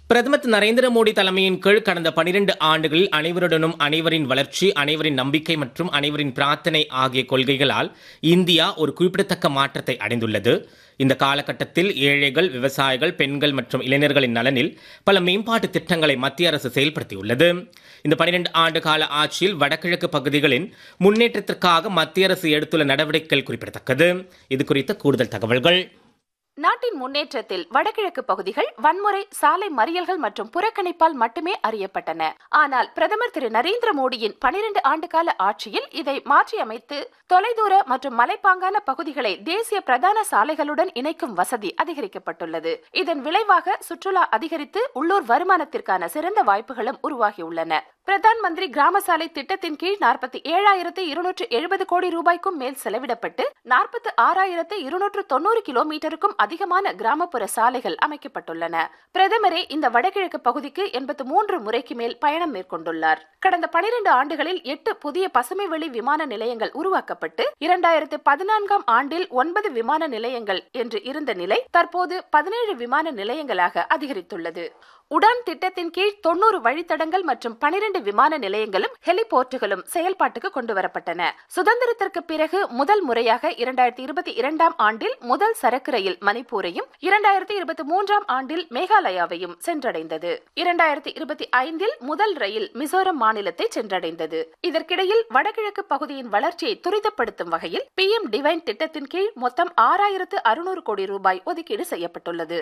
பிரதமர் திரு நரேந்திர மோடி தலைமையின் கீழ் கடந்த பனிரெண்டு ஆண்டுகளில் அனைவருடனும் அனைவரின் வளர்ச்சி அனைவரின் நம்பிக்கை மற்றும் அனைவரின் பிரார்த்தனை ஆகிய கொள்கைகளால் இந்தியா ஒரு குறிப்பிடத்தக்க மாற்றத்தை அடைந்துள்ளது இந்த காலகட்டத்தில் ஏழைகள் விவசாயிகள் பெண்கள் மற்றும் இளைஞர்களின் நலனில் பல மேம்பாட்டு திட்டங்களை மத்திய அரசு செயல்படுத்தியுள்ளது இந்த பனிரெண்டு ஆண்டு கால ஆட்சியில் வடகிழக்கு பகுதிகளின் முன்னேற்றத்திற்காக மத்திய அரசு எடுத்துள்ள நடவடிக்கைகள் குறிப்பிடத்தக்கது இது குறித்த கூடுதல் தகவல்கள் நாட்டின் முன்னேற்றத்தில் வடகிழக்கு பகுதிகள் வன்முறை சாலை மறியல்கள் மற்றும் புறக்கணிப்பால் மட்டுமே அறியப்பட்டன ஆனால் பிரதமர் திரு நரேந்திர மோடியின் பனிரெண்டு ஆண்டுகால ஆட்சியில் இதை மாற்றியமைத்து தொலைதூர மற்றும் மலைப்பாங்கான பகுதிகளை தேசிய பிரதான சாலைகளுடன் இணைக்கும் வசதி அதிகரிக்கப்பட்டுள்ளது இதன் விளைவாக சுற்றுலா அதிகரித்து உள்ளூர் வருமானத்திற்கான சிறந்த வாய்ப்புகளும் உருவாகியுள்ளன பிரதான் மந்திரி கிராம சாலை திட்டத்தின் கீழ் நாற்பத்தி ஏழாயிரத்து இருநூற்று எழுபது கோடி ரூபாய்க்கும் மேல் செலவிடப்பட்டு நாற்பத்தி ஆறாயிரத்து இருநூற்று தொண்ணூறு கிலோமீட்டருக்கும் அதிகமான கிராமப்புற சாலைகள் அமைக்கப்பட்டுள்ளன பிரதமரே இந்த வடகிழக்கு பகுதிக்கு எண்பத்து மூன்று முறைக்கு மேல் பயணம் மேற்கொண்டுள்ளார் கடந்த பனிரெண்டு ஆண்டுகளில் எட்டு புதிய பசுமை வெளி விமான நிலையங்கள் உருவாக்கப்பட்டு இரண்டாயிரத்து பதினான்காம் ஆண்டில் ஒன்பது விமான நிலையங்கள் என்று இருந்த நிலை தற்போது பதினேழு விமான நிலையங்களாக அதிகரித்துள்ளது உடான் திட்டத்தின் கீழ் தொண்ணூறு வழித்தடங்கள் மற்றும் பனிரெண்டு விமான நிலையங்களும் ஹெலிபோர்ட்டுகளும் செயல்பாட்டுக்கு கொண்டு வரப்பட்டன சுதந்திரத்திற்கு பிறகு முதல் முறையாக இரண்டாயிரத்தி இருபத்தி இரண்டாம் ஆண்டில் முதல் சரக்கு ரயில் மணிப்பூரையும் இரண்டாயிரத்தி இருபத்தி மூன்றாம் ஆண்டில் மேகாலயாவையும் சென்றடைந்தது இரண்டாயிரத்தி இருபத்தி ஐந்தில் முதல் ரயில் மிசோரம் மாநிலத்தை சென்றடைந்தது இதற்கிடையில் வடகிழக்கு பகுதியின் வளர்ச்சியை துரிதப்படுத்தும் வகையில் பி எம் டிவைன் திட்டத்தின் கீழ் மொத்தம் ஆறாயிரத்து அறுநூறு கோடி ரூபாய் ஒதுக்கீடு செய்யப்பட்டுள்ளது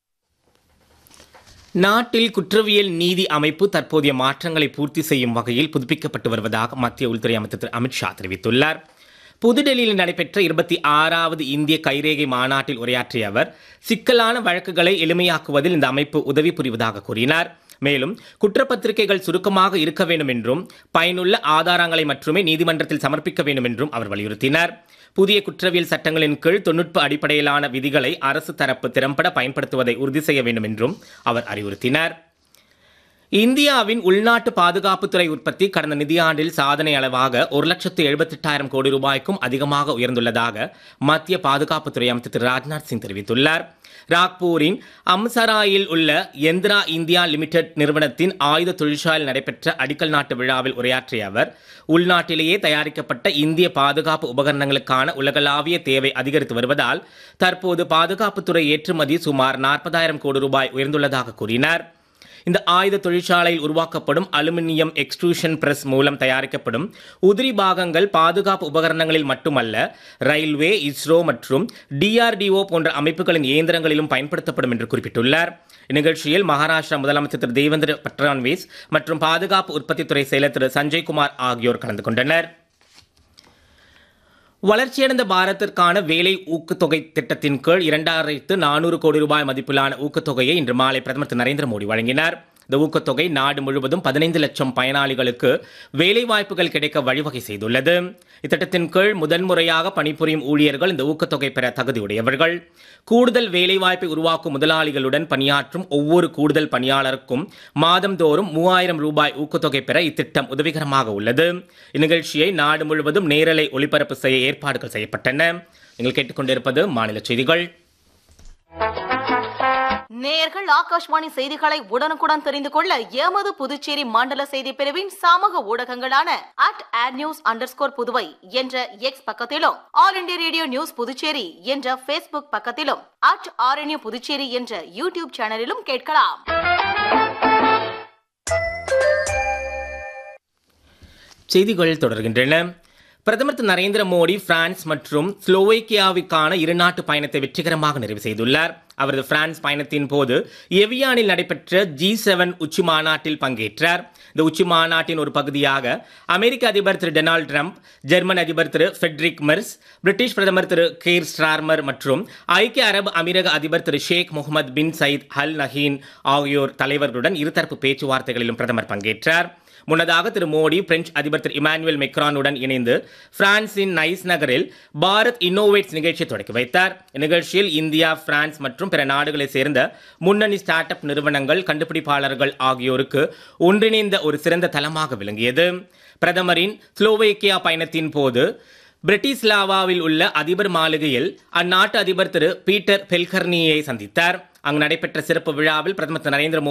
நாட்டில் குற்றவியல் நீதி அமைப்பு தற்போதைய மாற்றங்களை பூர்த்தி செய்யும் வகையில் புதுப்பிக்கப்பட்டு வருவதாக மத்திய உள்துறை அமைச்சர் திரு அமித்ஷா தெரிவித்துள்ளார் புதுடெல்லியில் நடைபெற்ற இருபத்தி ஆறாவது இந்திய கைரேகை மாநாட்டில் உரையாற்றிய அவர் சிக்கலான வழக்குகளை எளிமையாக்குவதில் இந்த அமைப்பு உதவி புரிவதாக கூறினார் மேலும் குற்றப்பத்திரிகைகள் சுருக்கமாக இருக்க வேண்டும் என்றும் பயனுள்ள ஆதாரங்களை மட்டுமே நீதிமன்றத்தில் சமர்ப்பிக்க வேண்டும் என்றும் அவர் வலியுறுத்தினார் புதிய குற்றவியல் சட்டங்களின் கீழ் தொழில்நுட்ப அடிப்படையிலான விதிகளை அரசு தரப்பு திறம்பட பயன்படுத்துவதை உறுதி செய்ய வேண்டும் என்றும் அவர் அறிவுறுத்தினார் இந்தியாவின் உள்நாட்டு பாதுகாப்புத்துறை உற்பத்தி கடந்த நிதியாண்டில் சாதனை அளவாக ஒரு லட்சத்து எழுபத்தெட்டாயிரம் கோடி ரூபாய்க்கும் அதிகமாக உயர்ந்துள்ளதாக மத்திய பாதுகாப்புத்துறை அமைச்சர் திரு ராஜ்நாத் சிங் தெரிவித்துள்ளார் ராக்பூரின் அம்சராயில் உள்ள எந்திரா இந்தியா லிமிடெட் நிறுவனத்தின் ஆயுத தொழிற்சாலையில் நடைபெற்ற அடிக்கல் நாட்டு விழாவில் உரையாற்றிய அவர் உள்நாட்டிலேயே தயாரிக்கப்பட்ட இந்திய பாதுகாப்பு உபகரணங்களுக்கான உலகளாவிய தேவை அதிகரித்து வருவதால் தற்போது பாதுகாப்புத்துறை ஏற்றுமதி சுமார் நாற்பதாயிரம் கோடி ரூபாய் உயர்ந்துள்ளதாக கூறினார் இந்த ஆயுத தொழிற்சாலையில் உருவாக்கப்படும் அலுமினியம் எக்ஸ்ட்ரூஷன் பிரஸ் மூலம் தயாரிக்கப்படும் உதிரி பாகங்கள் பாதுகாப்பு உபகரணங்களில் மட்டுமல்ல ரயில்வே இஸ்ரோ மற்றும் டிஆர்டிஓ போன்ற அமைப்புகளின் இயந்திரங்களிலும் பயன்படுத்தப்படும் என்று குறிப்பிட்டுள்ளார் இந்நிகழ்ச்சியில் மகாராஷ்டிரா முதலமைச்சர் திரு தேவேந்திர பட்னாவிஸ் மற்றும் பாதுகாப்பு உற்பத்தித்துறை செயலர் திரு சஞ்சய்குமார் ஆகியோர் கலந்து கொண்டனர் வளர்ச்சியடைந்த பாரத்திற்கான வேலை ஊக்கத்தொகை திட்டத்தின் கீழ் இரண்டாயிரத்து நானூறு கோடி ரூபாய் மதிப்பிலான ஊக்கத்தொகையை இன்று மாலை பிரதமர் திரு நரேந்திர மோடி வழங்கினார் இந்த ஊக்கத்தொகை நாடு முழுவதும் பதினைந்து லட்சம் பயனாளிகளுக்கு வேலைவாய்ப்புகள் கிடைக்க வழிவகை செய்துள்ளது இத்திட்டத்தின் கீழ் முதன்முறையாக பணிபுரியும் ஊழியர்கள் இந்த ஊக்கத்தொகை பெற தகுதியுடையவர்கள் கூடுதல் வேலைவாய்ப்பை உருவாக்கும் முதலாளிகளுடன் பணியாற்றும் ஒவ்வொரு கூடுதல் பணியாளருக்கும் மாதந்தோறும் மூவாயிரம் ரூபாய் ஊக்கத்தொகை பெற இத்திட்டம் உதவிகரமாக உள்ளது இந்நிகழ்ச்சியை நாடு முழுவதும் நேரலை ஒளிபரப்பு செய்ய ஏற்பாடுகள் செய்யப்பட்டன நீங்கள் கேட்டுக்கொண்டிருப்பது மாநில செய்திகள் நேயர்கள் ஆகாஷ்வாணி செய்திகளை உடனுக்குடன் தெரிந்து கொள்ள எமது புதுச்சேரி மண்டல செய்தி பிரிவின் சமூக ஊடகங்களான அட் ஆட் நியூஸ் அண்டர் புதுவை என்ற எக்ஸ் பக்கத்திலும் all India radio news Puducherry என்ற பேஸ்புக் பக்கத்திலும் அட் ஆர்என்யூ புதுச்சேரி என்ற யூடியூப் சேனலிலும் கேட்கலாம் செய்திகள் தொடர்கின்றன பிரதமர் திரு நரேந்திர மோடி பிரான்ஸ் மற்றும் ஸ்லோவேக்கியாவுக்கான இருநாட்டு பயணத்தை வெற்றிகரமாக நிறைவு செய்துள்ளார் அவரது பிரான்ஸ் பயணத்தின் போது எவியானில் நடைபெற்ற ஜி செவன் உச்சி மாநாட்டில் பங்கேற்றார் இந்த உச்சி மாநாட்டின் ஒரு பகுதியாக அமெரிக்க அதிபர் திரு டொனால்டு ட்ரம்ப் ஜெர்மன் அதிபர் திரு ஃபெட்ரிக் மெர்ஸ் பிரிட்டிஷ் பிரதமர் திரு கேர் ஸ்டார்மர் மற்றும் ஐக்கிய அரபு அமீரக அதிபர் திரு ஷேக் முகமது பின் சயித் அல் நஹீன் ஆகியோர் தலைவர்களுடன் இருதரப்பு பேச்சுவார்த்தைகளிலும் பிரதமர் பங்கேற்றார் முன்னதாக திரு மோடி பிரெஞ்சு அதிபர் திரு இமானுவேல் மெக்ரானுடன் இணைந்து பிரான்சின் நைஸ் நகரில் பாரத் இன்னோவேட்ஸ் நிகழ்ச்சியை தொடக்கி வைத்தார் இந்நிகழ்ச்சியில் இந்தியா பிரான்ஸ் மற்றும் பிற நாடுகளைச் சேர்ந்த முன்னணி ஸ்டார்ட் அப் நிறுவனங்கள் கண்டுபிடிப்பாளர்கள் ஆகியோருக்கு ஒன்றிணைந்த ஒரு சிறந்த தளமாக விளங்கியது பிரதமரின் ஸ்லோவேக்கியா பயணத்தின் போது பிரிட்டிஸ்லாவாவில் உள்ள அதிபர் மாளிகையில் அந்நாட்டு அதிபர் திரு பீட்டர் பெல்கர்னியை சந்தித்தார் அங்கு நடைபெற்ற சிறப்பு விழாவில் பிரதமர் திரு நரேந்திர மோடி